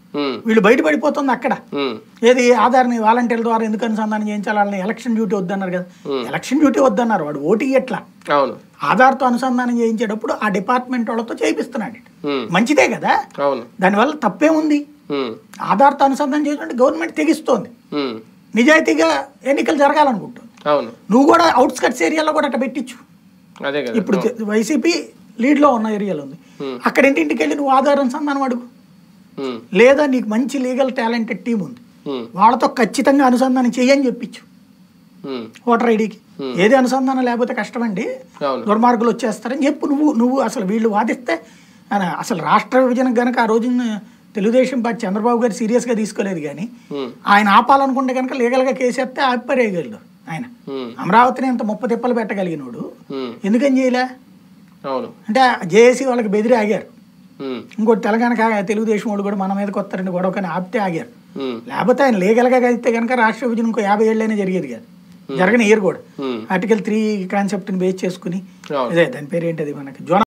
ఉమ్, వీళ్ళు బయటపడిపోతుంది అక్కడ ఉమ్, ఏది ఆధార్ని వాలంటీర్ల ద్వారా ఎందుకు అనుసంధానం చేయించాలి వాళ్ళని ఎలక్షన్ డ్యూటీ వద్దన్నారు కదా ఎలక్షన్ డ్యూటీ వద్దన్నారు వాడు ఓటీ ఎట్లా అవును ఆధార్తో అనుసంధానం చేయించేటప్పుడు ఆ డిపార్ట్మెంట్ వాళ్ళతో చేయిస్తున్నాడు ఉమ్, మంచిదే కదా అవును దానివల్ల తప్పేముంది ఉమ్, ఆధార్తో అనుసంధానం చేసినట్టు గవర్నమెంట్ తెగిస్తోంది ఉమ్, నిజాయితీగా ఎన్నికలు జరగాలనుకుంటుంది అవును నువ్వు కూడా అవుట్స్కట్స్ ఏరియాలో కూడా అట్లా పెట్టించు అదే కదా ఇప్పుడు వైసీపీ లీడ్లో ఉన్న ఏరియాలో ఉంది Hmm. అక్కడ ఇంటింటికి వెళ్ళి నువ్వు ఆధార్ అనుసంధానం అడుగు ఉమ్, లేదా నీకు మంచి లీగల్ టాలెంటెడ్ టీం ఉంది ఉమ్, వాళ్ళతో ఖచ్చితంగా అనుసంధానం చేయని చెప్పించు ఉమ్, ఓటర్ ఐడికి ఏది అనుసంధానం లేకపోతే కష్టమండి అవును దుర్మార్గులు వచ్చేస్తారని చెప్పు నువ్వు నువ్వు అసలు వీళ్ళు వాదిస్తే అన- అసలు రాష్ట్ర విభజన కనుక ఆ రోజున తెలుగుదేశం పార్టీ చంద్రబాబు గారు సీరియస్గా తీసుకోలేదు కానీ ఉమ్, ఆయన ఆపాలనుకుంటే కనుక లీగల్గా కేసేస్తే ఆపిపరేయగలడు ఆయన ఉమ్, అమరావతిని ఎంత ముప్ప తిప్పలు పెట్టగలిగినోడు ఉమ్, ఎందుకని చేయలే అవును అంటే జేఏసీ వాళ్ళకి బెదిరి ఆగారు ఉమ్, ఇంకోటి తెలంగాణ కా- తెలుగుదేశం వాళ్ళు కూడా మన మీదకి వస్తారని గొడవ కానీ ఆపితే ఆగారు ఉమ్, లేకపోతే ఆయన లీగల్గా అయితే కనుక రాష్ట్ర విభజన ఇంకో యాభై ఏళ్ళైనా జరిగేది కాదు జరగని ఇయర్ కూడా ఉమ్, ఆర్టికల్ త్రీ కాన్సెప్ట్ని బేస్ చేసుకుని అవును అదే దాని పేరు ఏంటది మనకి జోన